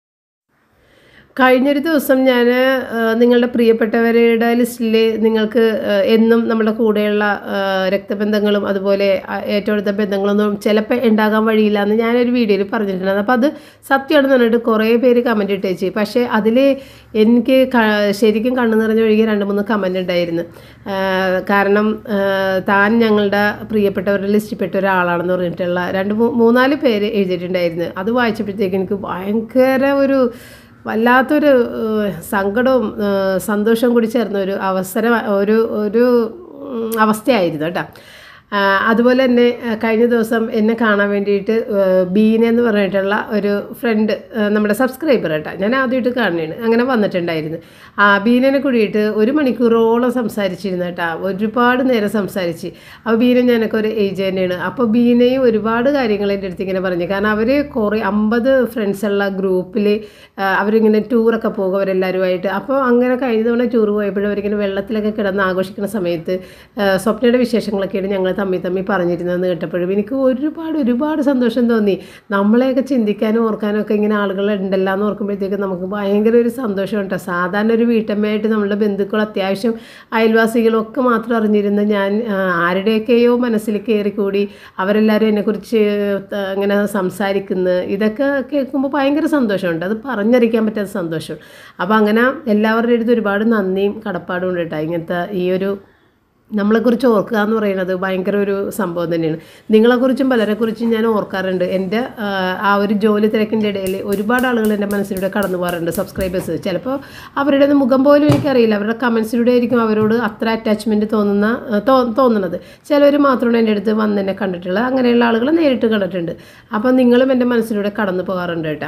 കഴിഞ്ഞൊരു ദിവസം ഞാൻ നിങ്ങളുടെ പ്രിയപ്പെട്ടവരുടെ ലിസ്റ്റിൽ നിങ്ങൾക്ക് ആ, എന്നും നമ്മുടെ കൂടെയുള്ള ആ, രക്തബന്ധങ്ങളും അതുപോലെ ആ, ഏറ്റവും അടുത്ത ബന്ധങ്ങളൊന്നും ചിലപ്പോൾ ഉണ്ടാകാൻ വഴിയില്ല എന്ന് ഞാനൊരു വീഡിയോയിൽ പറഞ്ഞിട്ടുണ്ടായിരുന്നു അപ്പോൾ അത് സത്യമാണെന്ന് പറഞ്ഞിട്ട് കുറേ പേര് കമൻറ്റ് ഇട്ടേച്ച് പക്ഷേ അതിൽ എനിക്ക് ക- ശരിക്കും കണ്ണു നിറഞ്ഞൊഴുകിയ രണ്ട് മൂന്ന് കമൻറ്റ് ഉണ്ടായിരുന്നു ആ, കാരണം ആ, താൻ ഞങ്ങളുടെ പ്രിയപ്പെട്ടവരുടെ ലിസ്റ്റിൽ പെട്ട ഒരാളാണെന്ന് പറഞ്ഞിട്ടുള്ള രണ്ട് മൂ- മൂന്നാല് പേര് എഴുതിയിട്ടുണ്ടായിരുന്നു അത് വായിച്ചപ്പോഴത്തേക്ക് എനിക്ക് ഭയങ്കര ഒരു വല്ലാത്തൊരു ഏഹ്, സങ്കടവും ഏഹ്, സന്തോഷവും കൂടി ചേർന്ന ഒരു അവസരം ഒരു ഒരു ഉം, അവസ്ഥയായിരുന്നു കേട്ടോ ആ, അതുപോലെ തന്നെ ആ, കഴിഞ്ഞ ദിവസം എന്നെ കാണാൻ വേണ്ടിയിട്ട് ഏഹ്, ബീന എന്ന് പറഞ്ഞിട്ടുള്ള ഒരു ഫ്രണ്ട് ഏഹ്, നമ്മുടെ സബ്സ്ക്രൈബർ കേട്ടോ ഞാൻ ആദ്യമായിട്ട് കാണുകയാണ് അങ്ങനെ വന്നിട്ടുണ്ടായിരുന്നു ആ ബീനനെ കൂടിയിട്ട് ഒരു മണിക്കൂറോളം സംസാരിച്ചിരുന്നു കേട്ടോ ഒരുപാട് നേരം സംസാരിച്ച് അപ്പോൾ ബീന ഞാനൊക്കെ ഒരു ഏജ് തന്നെയാണ് അപ്പോൾ ബീനയും ഒരുപാട് കാര്യങ്ങൾ എൻ്റെ അടുത്ത് ഇങ്ങനെ പറഞ്ഞു കാരണം അവർ കുറേ അമ്പത് ഫ്രണ്ട്സുള്ള ഗ്രൂപ്പിൽ അവരിങ്ങനെ ടൂറൊക്കെ പോകും അവരെല്ലാവരുമായിട്ട് അപ്പോൾ അങ്ങനെ കഴിഞ്ഞ തവണ ടൂർ പോയപ്പോഴും അവരിങ്ങനെ വെള്ളത്തിലൊക്കെ കിടന്ന് ആഘോഷിക്കുന്ന സമയത്ത് ആ, സ്വപ്നയുടെ വിശേഷങ്ങളൊക്കെയാണ് ഞങ്ങൾ തമ്മിൽ തമ്മിൽ പറഞ്ഞിരുന്നതെന്ന് കേട്ടപ്പോഴും എനിക്ക് ഒരുപാട് ഒരുപാട് സന്തോഷം തോന്നി നമ്മളെയൊക്കെ ചിന്തിക്കാനും ഓർക്കാനും ഒക്കെ ഇങ്ങനെ ആളുകൾ ഉണ്ടല്ലോ എന്ന് ഓർക്കുമ്പോഴത്തേക്ക് നമുക്ക് ഭയങ്കര ഒരു സന്തോഷം കേട്ടോ സാധാരണ ഒരു വീട്ടമ്മയായിട്ട് നമ്മളുടെ ബന്ധുക്കൾ അത്യാവശ്യം അയൽവാസികളൊക്കെ മാത്രം അറിഞ്ഞിരുന്ന ഞാൻ ആ, ആരുടെയൊക്കെയോ മനസ്സിൽ കയറിക്കൂടി അവരെല്ലാവരും എന്നെക്കുറിച്ച് ത- ഇങ്ങനെ സംസാരിക്കുന്നു ഇതൊക്കെ കേൾക്കുമ്പോൾ ഭയങ്കര സന്തോഷമുണ്ട് അത് പറഞ്ഞറിയിക്കാൻ പറ്റാത്ത സന്തോഷം അപ്പോൾ അങ്ങനെ എല്ലാവരുടെ അടുത്ത് ഒരുപാട് നന്ദിയും കടപ്പാടും ഉണ്ട് കേട്ടോ ഇങ്ങനത്തെ ഈ ഒരു നമ്മളെക്കുറിച്ച് ഓർക്കുക എന്ന് പറയുന്നത് ഭയങ്കര ഒരു സംഭവം തന്നെയാണ് നിങ്ങളെക്കുറിച്ചും പലരെക്കുറിച്ചും ഞാൻ ഓർക്കാറുണ്ട് എൻ്റെ ആ, ആ ഒരു ജോലി തിരക്കിൻ്റെ ഇടയിൽ ഒരുപാട് ആളുകൾ എൻ്റെ മനസ്സിലൂടെ കടന്നു പോകാറുണ്ട് സബ്സ്ക്രൈബേഴ്സ് ചിലപ്പോൾ അവരുടെ ഒന്നും മുഖം പോലും എനിക്കറിയില്ല അവരുടെ കമൻസിലൂടെ ആയിരിക്കും അവരോട് അത്ര അറ്റാച്ച്മെൻറ്റ് തോന്നുന്ന ആ, തോ തോന്നുന്നത് ചിലർ മാത്രമാണ് എൻ്റെ അടുത്ത് വന്ന് എന്നെ കണ്ടിട്ടുള്ളത് അങ്ങനെയുള്ള ആളുകൾ നേരിട്ട് കണ്ടിട്ടുണ്ട് അപ്പോൾ നിങ്ങളും എൻ്റെ മനസ്സിലൂടെ കടന്നു പോകാറുണ്ട് കേട്ടോ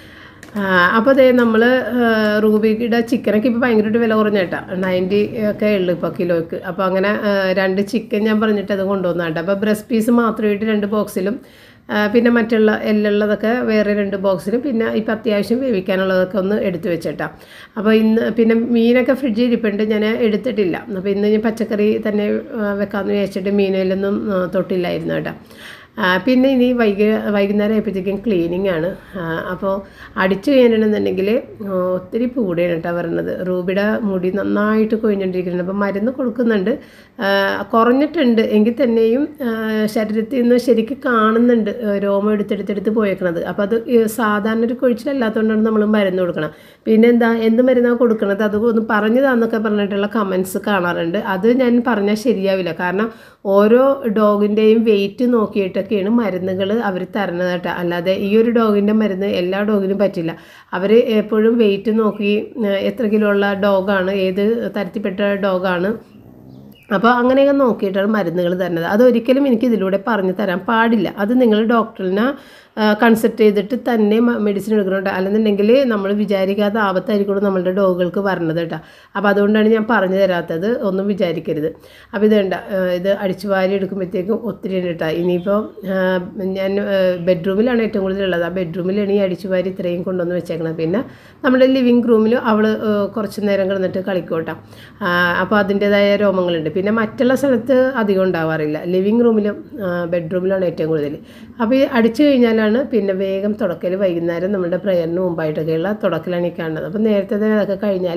അപ്പോൾ അതേ നമ്മൾ റൂബിയുടെ ചിക്കനൊക്കെ ഇപ്പോൾ ഭയങ്കരമായിട്ട് വില കുറഞ്ഞ കേട്ടോ നയൻറ്റി ഒക്കെ ഉള്ളു ഇപ്പോൾ കിലോയ്ക്ക് അപ്പോൾ അങ്ങനെ ആ, രണ്ട് ചിക്കൻ ഞാൻ പറഞ്ഞിട്ട് അത് കൊണ്ടുവന്നാട്ടോ അപ്പോൾ ബ്രസ്റ്റ് പീസ് മാത്രമായിട്ട് രണ്ട് ബോക്സിലും ആ, പിന്നെ മറ്റുള്ള എല്ലുള്ളതൊക്കെ വേറെ രണ്ട് ബോക്സിലും പിന്നെ ഇപ്പം അത്യാവശ്യം വേവിക്കാനുള്ളതൊക്കെ ഒന്ന് എടുത്തു വെച്ചേട്ടാ അപ്പോൾ ഇന്ന് പിന്നെ മീനൊക്കെ ഫ്രിഡ്ജിൽ ഇരിപ്പുണ്ട് ഞാൻ എടുത്തിട്ടില്ല അപ്പോൾ ഇന്ന് ഞാൻ പച്ചക്കറി തന്നെ ആ, വെക്കാമെന്ന് വിചാരിച്ചിട്ട് മീനിലൊന്നും ആ, തൊട്ടില്ലായിരുന്നു കേട്ടോ ആ, പിന്നെ ഇനി വൈകി വൈകുന്നേരം ആയപ്പോഴത്തേക്കും ക്ലീനിങ് ആണ് ആ, അപ്പോൾ അടിച്ചു കഴിഞ്ഞിട്ടുണ്ടെന്നുണ്ടെങ്കിൽ ഒത്തിരി പൂടെയാണ് കേട്ടോ വരണത് റൂബിയുടെ മുടി നന്നായിട്ട് കൊഴിഞ്ഞുകൊണ്ടിരിക്കുന്നുണ്ട് അപ്പോൾ മരുന്ന് കൊടുക്കുന്നുണ്ട് ആ, കുറഞ്ഞിട്ടുണ്ട് എങ്കിൽ തന്നെയും ആ, ശരീരത്തിൽ നിന്ന് ശരിക്കും കാണുന്നുണ്ട് ആ, രോമം എടുത്തെടുത്തെടുത്ത് പോയേക്കണത് അപ്പോൾ അത് ഈ സാധാരണ ഒരു കൊഴിച്ചിലല്ലാത്തതുകൊണ്ടാണ് നമ്മൾ മരുന്ന് കൊടുക്കണം പിന്നെ എന്താ എന്ത് മരുന്നാണ് കൊടുക്കണത് അത് ഒന്ന് പറഞ്ഞതാന്നൊക്കെ പറഞ്ഞിട്ടുള്ള കമൻസ് കാണാറുണ്ട് അത് ഞാൻ പറഞ്ഞാൽ ശരിയാവില്ല കാരണം ഓരോ ഡോഗിൻ്റെയും വെയിറ്റ് നോക്കിയിട്ടൊക്കെയാണ് മരുന്നുകൾ അവർ തരണത് കേട്ടോ അല്ലാതെ ഈ ഒരു ഡോഗിൻ്റെ മരുന്ന് എല്ലാ ഡോഗിനും പറ്റില്ല അവർ എപ്പോഴും വെയിറ്റ് നോക്കി ഏഹ്, എത്ര കിലോ ഉള്ള ഡോഗാണ് ഏത് തരത്തിൽപ്പെട്ട ഡോഗാണ് അപ്പോൾ അങ്ങനെയൊക്കെ നോക്കിയിട്ടാണ് മരുന്നുകൾ തരുന്നത് അതൊരിക്കലും എനിക്ക് ഇതിലൂടെ പറഞ്ഞു തരാൻ പാടില്ല അത് നിങ്ങൾ ഡോക്ടറിനെ കൺസൾട്ട് ചെയ്തിട്ട് തന്നെ മെഡിസിൻ എടുക്കണോട്ടോ അല്ലെന്നുണ്ടെങ്കിൽ നമ്മൾ വിചാരിക്കാത്ത ആപത്തായിരിക്കും നമ്മളുടെ ഡോഗുകൾക്ക് വരണത് കേട്ടോ അപ്പോൾ അതുകൊണ്ടാണ് ഞാൻ പറഞ്ഞു തരാത്തത് ഒന്നും വിചാരിക്കരുത് അപ്പോൾ ഇതുണ്ട ഇത് അടിച്ചു വാരി എടുക്കുമ്പോഴത്തേക്കും ഒത്തിരി ഉണ്ട് കേട്ടോ ഇനിയിപ്പോൾ ഞാൻ ബെഡ്റൂമിലാണ് ഏറ്റവും കൂടുതൽ ഉള്ളത് ആ ബെഡ്റൂമിലാണ് ഈ അടിച്ചു വാരി ഇത്രയും കൊണ്ടുവന്ന് വെച്ചേക്കണത് പിന്നെ നമ്മുടെ ലിവിങ് റൂമിൽ അവൾ കുറച്ച് നേരം കിടന്നിട്ട് കളിക്കോട്ടാം അപ്പോൾ അതിൻ്റേതായ രോമങ്ങളുണ്ട് പിന്നെ മറ്റുള്ള സ്ഥലത്ത് അധികം ഉണ്ടാവാറില്ല ലിവിങ് റൂമിലും ബെഡ്റൂമിലാണ് ഏറ്റവും കൂടുതൽ അപ്പോൾ ഈ അടിച്ചു കഴിഞ്ഞാലാണ് പിന്നെ വേഗം തുടക്കൽ വൈകുന്നേരം നമ്മുടെ പ്രയറിന് മുമ്പായിട്ടൊക്കെയുള്ള തുടക്കലാണ് ഈ കാണുന്നത് അപ്പോൾ നേരത്തെ തന്നെ അതൊക്കെ കഴിഞ്ഞാൽ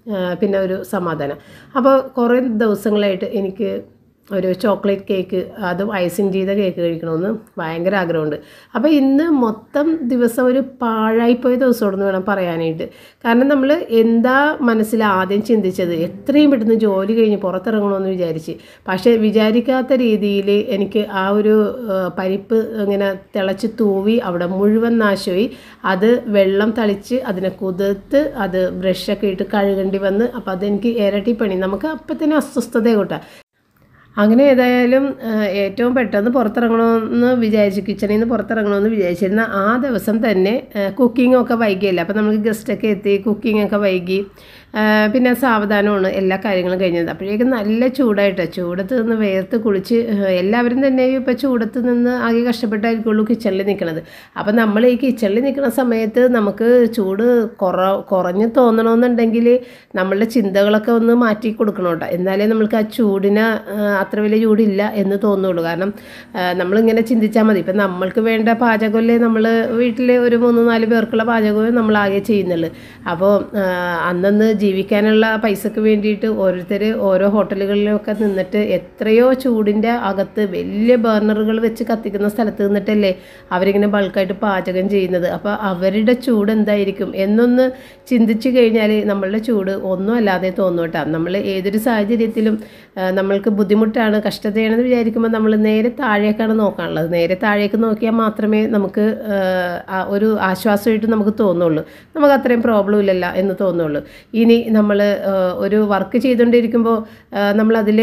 ആ, പിന്നെ ഒരു സമാധാനം അപ്പോൾ കുറേ ദിവസങ്ങളായിട്ട് എനിക്ക് ഒരു ചോക്ലേറ്റ് കേക്ക് അതും ഐസിങ് ചെയ്ത കേക്ക് കഴിക്കണമെന്ന് ഭയങ്കര ആഗ്രഹമുണ്ട് അപ്പോൾ ഇന്ന് മൊത്തം ദിവസം ഒരു പാഴായിപ്പോയ ദിവസമാണെന്ന് വേണം പറയാനായിട്ട് കാരണം നമ്മൾ എന്താ മനസ്സിൽ ആദ്യം ചിന്തിച്ചത് എത്രയും പെട്ടെന്ന് ജോലി കഴിഞ്ഞ് പുറത്തിറങ്ങണമെന്ന് വിചാരിച്ച് പക്ഷേ വിചാരിക്കാത്ത രീതിയിൽ എനിക്ക് ആ ഒരു ആ, പരിപ്പ് ഇങ്ങനെ തിളച്ച് തൂവി അവിടെ മുഴുവൻ നാശമായി അത് വെള്ളം തളിച്ച് അതിനെ കുതിർത്ത് അത് ബ്രഷൊക്കെ ഇട്ട് കഴുകേണ്ടി വന്ന് അപ്പോൾ അതെനിക്ക് ഇരട്ടി പണി നമുക്ക് അപ്പം തന്നെ അസ്വസ്ഥത കൂട്ടാം അങ്ങനെ ഏതായാലും ആ, ഏറ്റവും പെട്ടെന്ന് പുറത്തിറങ്ങണമെന്ന് വിചാരിച്ചു കിച്ചണിൽ നിന്ന് പുറത്തിറങ്ങണമെന്ന് വിചാരിച്ചിരുന്ന ആ ദിവസം തന്നെ കുക്കിംഗ് ഒക്കെ വൈകിയല്ല അപ്പോൾ നമുക്ക് ഗസ്റ്റൊക്കെ എത്തി കുക്കിംഗ് ഒക്കെ വൈകി ആ, പിന്നെ സാവധാനമാണ് എല്ലാ കാര്യങ്ങളും കഴിഞ്ഞത് അപ്പോഴേക്കും നല്ല ചൂടായിട്ട് ചൂടത്ത് നിന്ന് വേർത്ത് കുളിച്ച് ആ, എല്ലാവരും തന്നെ ഇപ്പോൾ ചൂടത്ത് നിന്ന് ആകെ കഷ്ടപ്പെട്ടായിരിക്കുള്ളൂ കിച്ചണിൽ നിൽക്കുന്നത് അപ്പോൾ നമ്മൾ ഈ കിച്ചണിൽ നിൽക്കുന്ന സമയത്ത് നമുക്ക് ചൂട് കുറ കുറഞ്ഞ് തോന്നണമെന്നുണ്ടെങ്കിൽ നമ്മളുടെ ചിന്തകളൊക്കെ ഒന്ന് മാറ്റി കൊടുക്കണം കേട്ടോ എന്നാലേ നമ്മൾക്ക് ആ ചൂടിന് ആ, അത്ര വലിയ ചൂടില്ല എന്ന് തോന്നുള്ളൂ കാരണം ആ, നമ്മളിങ്ങനെ ചിന്തിച്ചാൽ മതി ഇപ്പം നമ്മൾക്ക് വേണ്ട പാചകമല്ലേ നമ്മൾ വീട്ടിൽ ഒരു മൂന്ന് നാല് പേർക്കുള്ള പാചകമേ നമ്മൾ ആകെ ചെയ്യുന്നുള്ളൂ അപ്പോൾ ആ, അന്നന്ന് ജീവിക്കാനുള്ള പൈസക്ക് വേണ്ടിയിട്ട് ഓരോരുത്തർ ഓരോ ഹോട്ടലുകളിലൊക്കെ നിന്നിട്ട് എത്രയോ ചൂടിൻ്റെ അകത്ത് വലിയ ബർണറുകൾ വെച്ച് കത്തിക്കുന്ന സ്ഥലത്ത് നിന്നിട്ടല്ലേ അവരിങ്ങനെ ബൾക്കായിട്ട് പാചകം ചെയ്യുന്നത് അപ്പോൾ അവരുടെ ചൂട് എന്തായിരിക്കും എന്നൊന്ന് ചിന്തിച്ചു കഴിഞ്ഞാൽ നമ്മളുടെ ചൂട് ഒന്നും അല്ലാതെ തോന്നും കേട്ടോ നമ്മൾ ഏതൊരു സാഹചര്യത്തിലും ആ, നമ്മൾക്ക് ബുദ്ധിമുട്ടാണ് കഷ്ടതയാണെന്ന് വിചാരിക്കുമ്പോൾ നമ്മൾ നേരെ താഴേക്കാണ് നോക്കാനുള്ളത് നേരെ താഴേക്ക് നോക്കിയാൽ മാത്രമേ നമുക്ക് ആ, ആ ഒരു ആശ്വാസമായിട്ട് നമുക്ക് തോന്നുള്ളൂ നമുക്ക് അത്രയും പ്രോബ്ലം ഇല്ലല്ല എന്ന് തോന്നുള്ളൂ ഇനി നമ്മൾ ഒരു വർക്ക് ചെയ്തുകൊണ്ടിരിക്കുമ്പോൾ നമ്മളതിൽ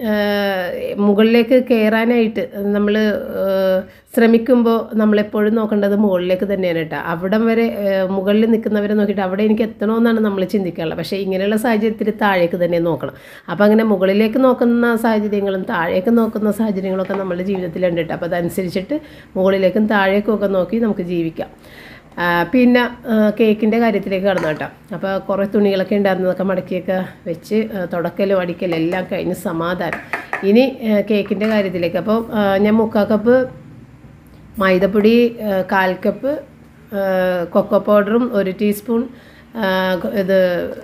മുകളിലേക്ക് കയറാനായിട്ട് നമ്മൾ ശ്രമിക്കുമ്പോൾ നമ്മളെപ്പോഴും നോക്കേണ്ടത് മുകളിലേക്ക് തന്നെയാണ് കേട്ടോ അവിടം വരെ ആ, മുകളിൽ നിൽക്കുന്നവരെ നോക്കിയിട്ട് അവിടെ എനിക്ക് എത്തണമെന്നാണ് നമ്മൾ ചിന്തിക്കാറുള്ളത് പക്ഷേ ഇങ്ങനെയുള്ള സാഹചര്യത്തിൽ താഴേക്ക് തന്നെ നോക്കണം അപ്പോൾ അങ്ങനെ മുകളിലേക്ക് നോക്കുന്ന സാഹചര്യങ്ങളും താഴേക്ക് നോക്കുന്ന സാഹചര്യങ്ങളൊക്കെ നമ്മുടെ ജീവിതത്തിലുണ്ട് കേട്ടോ അപ്പോൾ അതനുസരിച്ചിട്ട് മുകളിലേക്കും താഴേക്കും ഒക്കെ നോക്കി നമുക്ക് ജീവിക്കാം ആ, പിന്നെ കേക്കിൻ്റെ കാര്യത്തിലേക്ക് കടന്നു കേട്ടോ അപ്പോൾ കുറേ തുണികളൊക്കെ ഉണ്ടായിരുന്നതൊക്കെ മടക്കിയൊക്കെ വെച്ച് ആ, തുടക്കലും അടിക്കലും എല്ലാം കഴിഞ്ഞ് സമാധാനം ഇനി കേക്കിൻ്റെ കാര്യത്തിലേക്ക് അപ്പോൾ ആ, ഞാൻ മുക്കാ കപ്പ് മൈദപ്പൊടി ആ, കാൽ കപ്പ് ആ, കൊക്കോ പൗഡറും ഒരു ടീസ്പൂൺ ആ, ഇത്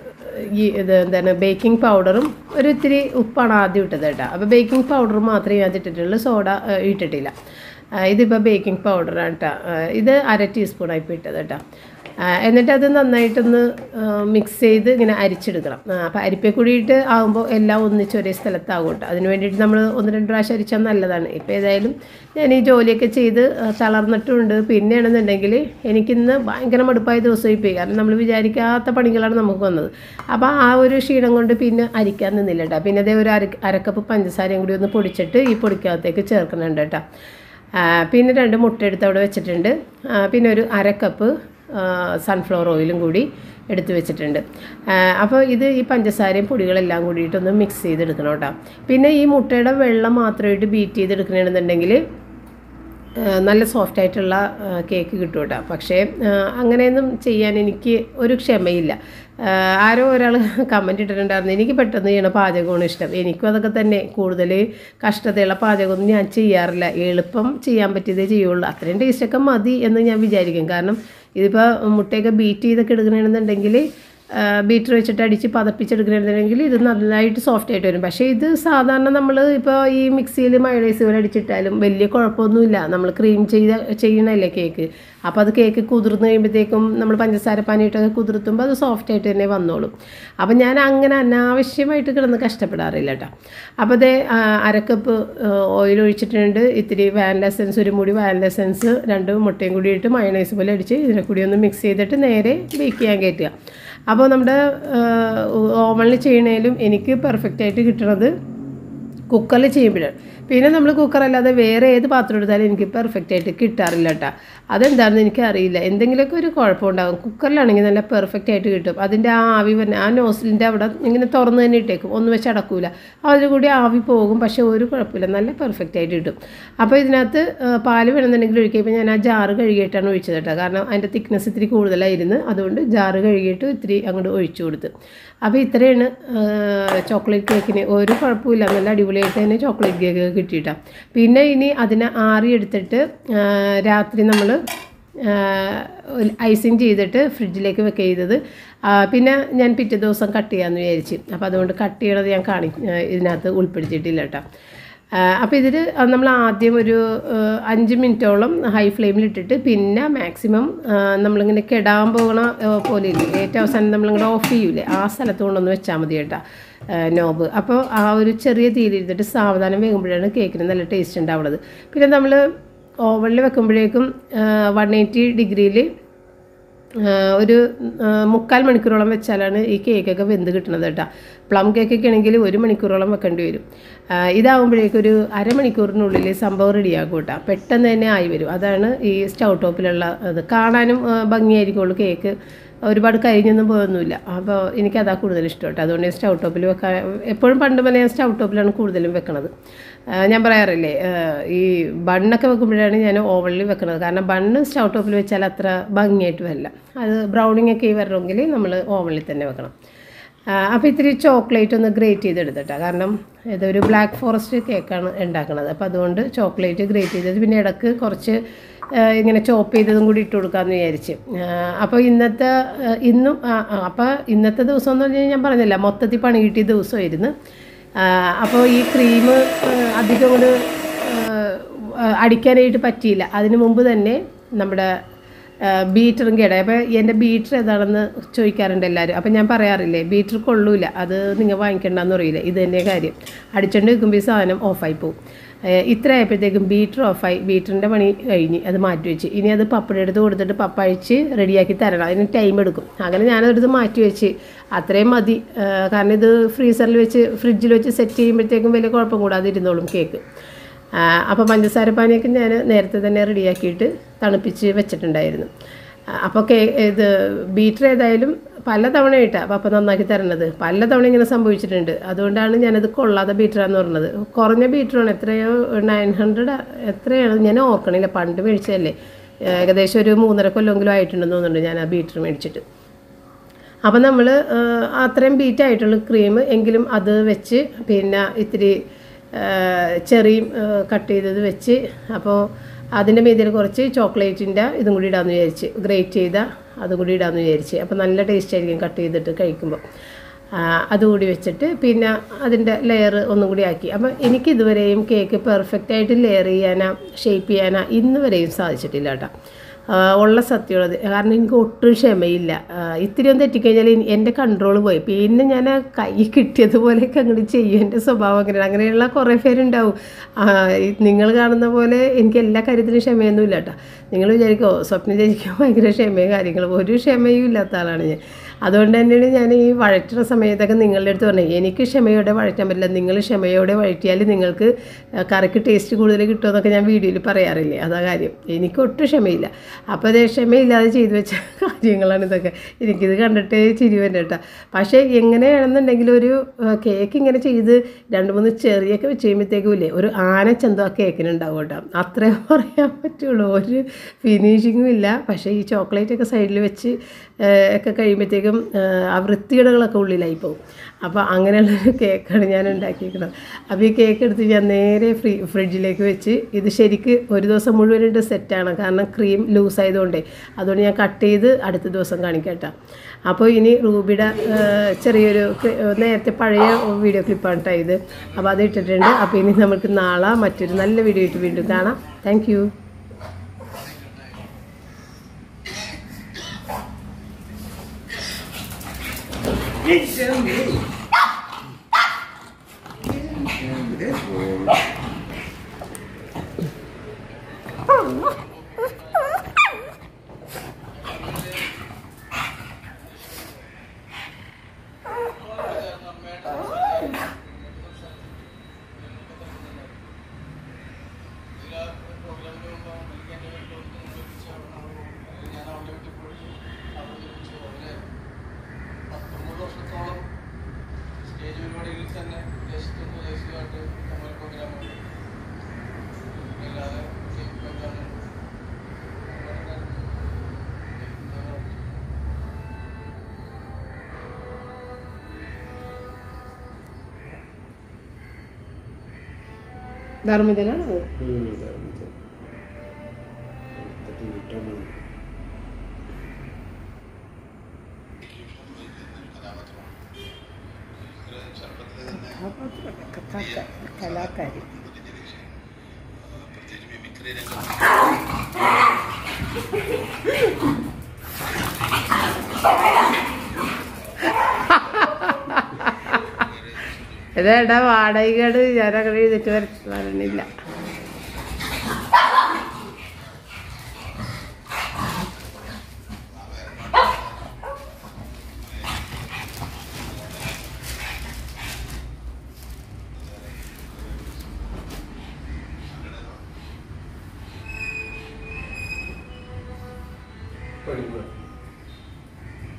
ഈ ഇത് എന്താണ് ബേക്കിംഗ് പൗഡറും ഒരു ഇത്തിരി ഉപ്പാണ് ആദ്യം ഇട്ടത് കേട്ടോ അപ്പോൾ ബേക്കിംഗ് പൗഡർ മാത്രമേ അത് ഇട്ടിട്ടുള്ളൂ സോഡ ആ, ഇട്ടിട്ടില്ല ആ, ഇതിപ്പോൾ ബേക്കിംഗ് പൗഡറാണ് കേട്ടോ ആ, ഇത് അര ടീസ്പൂണാണ് ഇപ്പോൾ ഇട്ടത് കേട്ടോ ആ, എന്നിട്ട് അത് നന്നായിട്ടൊന്ന് മിക്സ് ചെയ്ത് ഇങ്ങനെ അരിച്ചെടുക്കണം ആ, അപ്പോൾ അരിപ്പക്കുടിയിട്ട് ആകുമ്പോൾ എല്ലാം ഒന്നിച്ച് ഒരേ സ്ഥലത്താകും കേട്ടോ അതിന് വേണ്ടിയിട്ട് നമ്മൾ ഒന്ന് രണ്ട് പ്രാവശ്യം അരിച്ചാൽ നല്ലതാണ് ഇപ്പോൾ ഏതായാലും ഞാൻ ഈ ജോലിയൊക്കെ ചെയ്ത് ആ, തളർന്നിട്ടുണ്ട് പിന്നെയാണെന്നുണ്ടെങ്കിൽ എനിക്കിന്ന് ഭയങ്കര മടുപ്പായ ദിവസമായി പോയി കാരണം നമ്മൾ വിചാരിക്കാത്ത പണികളാണ് നമുക്ക് വന്നത് അപ്പോൾ ആ ഒരു ക്ഷീണം കൊണ്ട് പിന്നെ അരിക്കാൻ നിന്നില്ല കേട്ടോ പിന്നെ അതേ ഒരു അര അരക്കപ്പ് പഞ്ചസാരയും കൂടി ഒന്ന് പൊടിച്ചിട്ട് ഈ പൊടിക്കകത്തേക്ക് ചേർക്കുന്നുണ്ട് കേട്ടോ ആ, പിന്നെ രണ്ട് മുട്ട എടുത്ത് അവിടെ വെച്ചിട്ടുണ്ട് ആ, പിന്നെ ഒരു അര കപ്പ് സൺഫ്ലവർ ഓയിലും കൂടി എടുത്ത് വെച്ചിട്ടുണ്ട് ആ, അപ്പോൾ ഇത് ഈ പഞ്ചസാരയും പൊടികളെല്ലാം കൂടിയിട്ടൊന്ന് മിക്സ് ചെയ്തെടുക്കണം കേട്ടോ പിന്നെ ഈ മുട്ടയുടെ വെള്ളം മാത്രമായിട്ട് ബീറ്റ് ചെയ്തെടുക്കണമെന്നുണ്ടെങ്കിൽ ആ, നല്ല സോഫ്റ്റ് ആയിട്ടുള്ള ആ, കേക്ക് കിട്ടും കേട്ടോ പക്ഷേ ആ, അങ്ങനെയൊന്നും ചെയ്യാൻ എനിക്ക് ഒരു ക്ഷമയില്ല ആ, ആരോ ഒരാൾ കമൻറ്റ് ഇട്ടിട്ടുണ്ടായിരുന്നു എനിക്ക് പെട്ടെന്ന് ചെയ്യണ പാചകമാണ് ഇഷ്ടം എനിക്കും അതൊക്കെ തന്നെ കൂടുതൽ കഷ്ടതയുള്ള പാചകമൊന്നും ഞാൻ ചെയ്യാറില്ല എളുപ്പം ചെയ്യാൻ പറ്റിയതേ ചെയ്യുള്ളൂ അത്രയും ടേസ്റ്റൊക്കെ മതി എന്ന് ഞാൻ വിചാരിക്കും കാരണം ഇതിപ്പോൾ മുട്ടയൊക്കെ ബീറ്റ് ചെയ്തൊക്കെ എടുക്കണമെന്നുണ്ടെങ്കിൽ ബീറ്റർ വെച്ചിട്ട് അടിച്ച് പതപ്പിച്ചെടുക്കണമെന്നുണ്ടെങ്കിൽ ഇത് നന്നായിട്ട് സോഫ്റ്റ് ആയിട്ട് വരും പക്ഷേ ഇത് സാധാരണ നമ്മൾ ഇപ്പോൾ ഈ മിക്സിയിൽ മയോണൈസ് പോലെ അടിച്ചിട്ടാലും വലിയ കുഴപ്പമൊന്നുമില്ല നമ്മൾ ക്രീം ചെയ്ത ചെയ്യണല്ലേ കേക്ക് അപ്പോൾ അത് കേക്ക് കുതിർന്ന് കഴിയുമ്പോഴത്തേക്കും നമ്മൾ പഞ്ചസാര പാനിയിട്ടൊക്കെ കുതിർത്തുമ്പോൾ അത് സോഫ്റ്റ് ആയിട്ട് തന്നെ വന്നോളും അപ്പോൾ ഞാൻ അങ്ങനെ അനാവശ്യമായിട്ട് കിടന്ന് കഷ്ടപ്പെടാറില്ല കേട്ടോ അപ്പോൾ അതേ അരക്കപ്പ് ഓയിൽ ഒഴിച്ചിട്ടുണ്ട് ഇത്തിരി വാനില എസൻസ് ഒരു മുടി വാനില എസൻസ് രണ്ട് മുട്ടയും കൂടി ഇട്ട് മയോണൈസ് പോലെ അടിച്ച് ഇതിനെ കൂടി ഒന്ന് മിക്സ് ചെയ്തിട്ട് നേരെ ബേക്ക് ചെയ്യാൻ കയറ്റുക അപ്പോൾ നമ്മുടെ ഓവണിൽ ചെയ്യണേലും എനിക്ക് പെർഫെക്റ്റ് ആയിട്ട് കിട്ടണത് കുക്കറിൽ ചെയ്യുമ്പോഴാണ് പിന്നെ നമ്മൾ കുക്കറല്ലാതെ വേറെ ഏത് പാത്രം എടുത്താലും എനിക്ക് പെർഫെക്റ്റ് ആയിട്ട് കിട്ടാറില്ല കേട്ടോ അതെന്താണെന്ന് എനിക്കറിയില്ല എന്തെങ്കിലുമൊക്കെ ഒരു കുഴപ്പമുണ്ടാകും കുക്കറിലാണെങ്കിൽ നല്ല പെർഫെക്റ്റ് ആയിട്ട് കിട്ടും അതിൻ്റെ ആ ആവി തന്നെ ആ നോസിലിൻ്റെ അവിടെ ഇങ്ങനെ തുറന്ന് തന്നെ ഇട്ടേക്കും ഒന്നും വെച്ച് അടക്കൂല അതിൽ കൂടി ആവി പോകും പക്ഷേ ഒരു കുഴപ്പമില്ല നല്ല പെർഫെക്റ്റ് ആയിട്ട് കിട്ടും അപ്പോൾ ഇതിനകത്ത് ആ, പാല് വേണമെന്നുണ്ടെങ്കിൽ ഒഴിക്കുമ്പോൾ ഞാൻ ആ ജാറ് കഴുകിയിട്ടാണ് ഒഴിച്ചത് കേട്ടോ കാരണം അതിൻ്റെ തിക്നെസ് ഇത്തിരി കൂടുതലായിരുന്നു അതുകൊണ്ട് ജാറ് കഴുകിയിട്ട് ഇത്തിരി അങ്ങോട്ട് ഒഴിച്ചു കൊടുത്ത് അപ്പോൾ ഇത്രയാണ് ചോക്ലേറ്റ് കേക്കിന് ഒരു കുഴപ്പമില്ല നല്ല അടിപൊളിയായിട്ട് തന്നെ ചോക്ലേറ്റ് കേക്ക് കിട്ടിയിട്ടാണ് പിന്നെ ഇനി അതിനെ ആറി എടുത്തിട്ട് ആ, രാത്രി നമ്മൾ ഐസിങ് ചെയ്തിട്ട് ഫ്രിഡ്ജിലേക്ക് വെക്കുക ചെയ്തത് ആ, പിന്നെ ഞാൻ പിറ്റേ ദിവസം കട്ട് ചെയ്യാമെന്ന് വിചാരിച്ച് അപ്പോൾ അതുകൊണ്ട് കട്ട് ചെയ്യണത് ഞാൻ കാണി ആ, ഇതിനകത്ത് ഉൾപ്പെടുത്തിയിട്ടില്ല കേട്ടോ അപ്പോൾ ഇതിൽ നമ്മൾ ആദ്യം ഒരു ആ, അഞ്ച് മിനിറ്റോളം ഹൈ ഫ്ലെയിമിൽ ഇട്ടിട്ട് പിന്നെ മാക്സിമം നമ്മളിങ്ങനെ കെടാൻ പോകണ ആ, പോലെ ഇല്ലേ ഏറ്റവും അവസാനം നമ്മളിങ്ങനെ ഓഫ് ചെയ്യൂലേ ആ സ്ഥലത്ത് കൊണ്ടൊന്ന് വെച്ചാൽ മതി കേട്ടോ നോബ് അപ്പോൾ ആ ഒരു ചെറിയ തീയിലിരുന്നിട്ട് സാവധാനം വേകുമ്പോഴാണ് കേക്കിന് നല്ല ടേസ്റ്റ് ഉണ്ടാവുന്നത് പിന്നെ നമ്മൾ ഓവനിൽ വെക്കുമ്പോഴേക്കും വൺ എയ്റ്റി ഡിഗ്രിയിൽ ഒരു ആ, മുക്കാൽ മണിക്കൂറോളം വെച്ചാലാണ് ഈ കേക്കൊക്കെ വെന്ത് കിട്ടുന്നത് കേട്ടോ പ്ലം കേക്കൊക്കെ ആണെങ്കിൽ ഒരു മണിക്കൂറോളം വെക്കേണ്ടി വരും ആ, ഇതാകുമ്പോഴേക്കും ഒരു അരമണിക്കൂറിനുള്ളിൽ സംഭവം റെഡിയാക്കും കേട്ടോ പെട്ടെന്ന് തന്നെ ആയി വരും അതാണ് ഈ സ്റ്റൗ ടോപ്പിലുള്ള ഇത് കാണാനും ആ, ഭംഗിയായിരിക്കുള്ളൂ കേക്ക് ഒരുപാട് കഴിഞ്ഞൊന്നും പോയൊന്നുമില്ല അപ്പോൾ എനിക്കതാ കൂടുതൽ ഇഷ്ടം കേട്ടോ അതുകൊണ്ട് ഞാൻ സ്റ്റൗ ടോപ്പിൽ വെക്കാൻ എപ്പോഴും പണ്ട് മുതലേ ഞാൻ സ്റ്റൗ ടോപ്പിലാണ് കൂടുതലും വെക്കണത് ആ, ഞാൻ പറയാറില്ലേ ആ, ഈ ബണ്ണൊക്കെ വെക്കുമ്പോഴാണ് ഞാൻ ഓവനിൽ വെക്കുന്നത് കാരണം ബണ്ണ് സ്റ്റൗ ടോപ്പിൽ വെച്ചാൽ അത്ര ഭംഗിയായിട്ട് വരില്ല അത് ബ്രൗണിങ് ഒക്കെ വരണമെങ്കിൽ നമ്മൾ ഓവനിൽ തന്നെ വെക്കണം അപ്പോൾ ഇത്തിരി ചോക്ലേറ്റ് ഒന്ന് ഗ്രേറ്റ് ചെയ്തെടുത്തിട്ടാ കാരണം ഇതൊരു ബ്ലാക്ക് ഫോറസ്റ്റ് കേക്കാണ് ഉണ്ടാക്കുന്നത് അപ്പോൾ അതുകൊണ്ട് ചോക്ലേറ്റ് ഗ്രേറ്റ് ചെയ്തത് പിന്നെ ഇടക്ക് കുറച്ച് ആ, ഇങ്ങനെ ചോപ്പ് ചെയ്തതും കൂടി ഇട്ട് കൊടുക്കാമെന്ന് വിചാരിച്ച് അപ്പോൾ ഇന്നത്തെ ആ, ഇന്നും അപ്പോൾ ഇന്നത്തെ ദിവസം എന്ന് പറഞ്ഞാൽ ഞാൻ പറഞ്ഞില്ല മൊത്തത്തിൽ പണി കിട്ടിയ ദിവസമായിരുന്നു അപ്പോൾ ഈ ക്രീം അധികം കൂടെ അടിക്കാനായിട്ട് പറ്റിയില്ല അതിന് മുമ്പ് തന്നെ നമ്മുടെ ബീറ്ററും കേടായി അപ്പോൾ എൻ്റെ ബീറ്റർ ഏതാണെന്ന് ചോദിക്കാറുണ്ട് എല്ലാവരും അപ്പോൾ ഞാൻ പറയാറില്ലേ ബീറ്റർ കൊള്ളൂല അത് നിങ്ങൾ വാങ്ങിക്കണ്ടെന്ന് അറിയില്ല ഇത് തന്നെ കാര്യം അടിച്ചുകൊണ്ട് വെക്കുമ്പോൾ ഈ സാധനം ഓഫായി പോകും ഏഹ് ഇത്ര ആയപ്പോഴത്തേക്കും ബീറ്റർ ഓഫായി ബീറ്ററിൻ്റെ പണി കഴിഞ്ഞ് അത് മാറ്റി വെച്ച് ഇനി അത് പപ്പട എടുത്ത് കൊടുത്തിട്ട് പപ്പ അഴിച്ച് റെഡിയാക്കി തരണം അതിന് ടൈം എടുക്കും അങ്ങനെ ഞാനതെടുത്ത് മാറ്റി വെച്ച് അത്രയും മതി ഏഹ് കാരണം ഇത് ഫ്രീസറിൽ വെച്ച് ഫ്രിഡ്ജിൽ വെച്ച് സെറ്റ് ചെയ്യുമ്പോഴത്തേക്കും വലിയ കുഴപ്പം കൂടാതെ ഇരുന്നോളും കേക്ക് അപ്പോൾ പഞ്ചസാര പാനിയൊക്കെ ഞാൻ നേരത്തെ തന്നെ റെഡിയാക്കിയിട്ട് തണുപ്പിച്ച് വെച്ചിട്ടുണ്ടായിരുന്നു അപ്പോൾ കേ ഇത് ബീറ്റർ ഏതായാലും പല തവണ ഇട്ടാണ് പപ്പ നന്നാക്കി തരണത് പല തവണ ഇങ്ങനെ സംഭവിച്ചിട്ടുണ്ട് അതുകൊണ്ടാണ് ഞാനത് കൊള്ളാതെ ബീറ്ററാന്ന് പറഞ്ഞത് കുറഞ്ഞ ബീറ്ററാണ് എത്രയോ നയൻ ഹൺഡ്രഡ് എത്രയാണ് ഞാൻ ഓർക്കണില്ല പണ്ട് മേടിച്ചതല്ലേ ഏകദേശം ഒരു മൂന്നര കൊല്ലെങ്കിലും ആയിട്ടുണ്ടെന്ന് തോന്നുന്നുണ്ട് ഞാൻ ആ ബീറ്റർ മേടിച്ചിട്ട് അപ്പം നമ്മൾ അത്രയും ബീറ്റ് ആയിട്ടുള്ള ക്രീം എങ്കിലും അത് വെച്ച് പിന്നെ ഇത്തിരി ചെറിയും കട്ട് ചെയ്തത് വെച്ച് അപ്പോൾ അതിൻ്റെ മീതിൽ കുറച്ച് ചോക്ലേറ്റിൻ്റെ ഇതും കൂടി ഇടാമെന്ന് വിചാരിച്ച് ഗ്രേറ്റ് ചെയ്ത അതും കൂടി ഇടാമെന്ന് വിചാരിച്ച് അപ്പോൾ നല്ല ടേസ്റ്റ് ആയിരിക്കും കട്ട് ചെയ്തിട്ട് കഴിക്കുമ്പോൾ ആ, അതുകൂടി വെച്ചിട്ട് പിന്നെ അതിൻ്റെ ലെയർ ഒന്നും കൂടി ആക്കി അപ്പം എനിക്ക് ഇതുവരെയും കേക്ക് പെർഫെക്റ്റ് ആയിട്ട് ലെയർ ചെയ്യാനോ ഷേപ്പ് ചെയ്യാനോ ഇന്ന് വരെയും സാധിച്ചിട്ടില്ല കേട്ടോ ആ, ഉള്ള സത്യമുള്ളത് കാരണം എനിക്ക് ഒട്ടും ക്ഷമയില്ല ആ, ഇത്തിരി ഒന്ന് തെറ്റിക്കഴിഞ്ഞാൽ ഇനി എൻ്റെ കൺട്രോൾ പോയി പിന്നെ ഞാൻ ആ കൈ കിട്ടിയതുപോലെയൊക്കെ അങ്ങോട്ട് ചെയ്യും എൻ്റെ സ്വഭാവം അങ്ങനെയാണ് അങ്ങനെയുള്ള കുറേ പേരുണ്ടാവും ആ, ഈ നിങ്ങൾ കാണുന്ന പോലെ എനിക്ക് എല്ലാ കാര്യത്തിനും ക്ഷമയൊന്നുമില്ല കേട്ടോ നിങ്ങൾ വിചാരിക്കുമോ സ്വപ്നം ചേച്ചിക്കും ഭയങ്കര ക്ഷമയും കാര്യങ്ങളും ഒരു ക്ഷമയും ഇല്ലാത്ത ആളാണ് ഞാൻ അതുകൊണ്ട് തന്നെയാണ് ഞാൻ ഈ വഴറ്റുന്ന സമയത്തൊക്കെ നിങ്ങളുടെ അടുത്ത് പറഞ്ഞത് എനിക്ക് ക്ഷമയോടെ വഴറ്റാൻ പറ്റില്ല നിങ്ങൾ ക്ഷമയോടെ വഴറ്റിയാൽ നിങ്ങൾക്ക് ആ, കറിക്ക് ടേസ്റ്റ് കൂടുതൽ കിട്ടുമെന്നൊക്കെ ഞാൻ വീഡിയോയിൽ പറയാറില്ലേ അതാ കാര്യം എനിക്ക് ഒട്ടും ക്ഷമയില്ല അപ്പോൾ അതേ ക്ഷമയില്ലാതെ ചെയ്തു വെച്ച കാര്യങ്ങളാണ് ഇതൊക്കെ എനിക്കിത് കണ്ടിട്ടേ ചിരി വരും കേട്ടോ പക്ഷേ എങ്ങനെയാണെന്നുണ്ടെങ്കിൽ ഒരു ആ, കേക്ക് ഇങ്ങനെ ചെയ്ത് രണ്ട് മൂന്ന് ചെറിയൊക്കെ വെച്ച് കഴിയുമ്പോഴത്തേക്കും ഇല്ലേ ഒരു ആനച്ചന്തം ആ കേക്കിന് ഉണ്ടാവും കേട്ടോ അത്രേ പറയാൻ പറ്റുള്ളൂ ഒരു ഫിനിഷിങ്ങും ഇല്ല പക്ഷേ ഈ ചോക്ലേറ്റ് ഒക്കെ സൈഡിൽ വെച്ച് ആ, ഒക്കെ കഴിയുമ്പോഴത്തേക്കും ആ, ആ വൃത്തികേടുകളൊക്കെ ഉള്ളിലായി പോകും അപ്പോൾ അങ്ങനെയുള്ളൊരു കേക്കാണ് ഞാൻ ഉണ്ടാക്കിയിരിക്കുന്നത് അപ്പോൾ ഈ കേക്ക് എടുത്ത് ഞാൻ നേരെ ഫ്രീ ഫ്രിഡ്ജിലേക്ക് വെച്ച് ഇത് ശരിക്ക് ഒരു ദിവസം മുഴുവനായിട്ട് സെറ്റാണ് കാരണം ക്രീം ലൂസ് ആയതുകൊണ്ടേ അതുകൊണ്ട് ഞാൻ കട്ട് ചെയ്ത് അടുത്ത ദിവസം കാണിക്കാം കേട്ടോ അപ്പോൾ ഇനി റൂബിയുടെ ആ, ചെറിയൊരു ക്ലി- നേരത്തെ പഴയ വീഡിയോ ക്ലിപ്പാണ് കേട്ടോ ഇത് അപ്പോൾ അത് ഇട്ടിട്ടുണ്ട് അപ്പോൾ ഇനി നമുക്ക് നാളെ മറ്റൊരു നല്ല വീഡിയോ ആയിട്ട് വീണ്ടും കാണാം താങ്ക് യു പത്തൊമ്പത് വർഷത്തോളം സ്റ്റേജ് പരിപാടികളിൽ തന്നെ ജസ്റ്റ് ഒന്ന് ദേശീയമായിട്ട് നമ്മൾ പ്രോഗ്രാം അല്ലാതെ കേക്ക് വെക്കാനും ധർമ്മജനാണോ ഉം, ഇതാണ് ഇത്. എടുത്തിട്ട് വിട്ടാൽ മതി. കലാകാ- കലാകാരി പ്രത്യേകിച്ച് മിമിക്രി രംഗം ഇതേടാ വാടകകൾ ഞാൻ അങ്ങനെ എഴുതിട്ട് വര- വരണില്ല പഠിക്കുക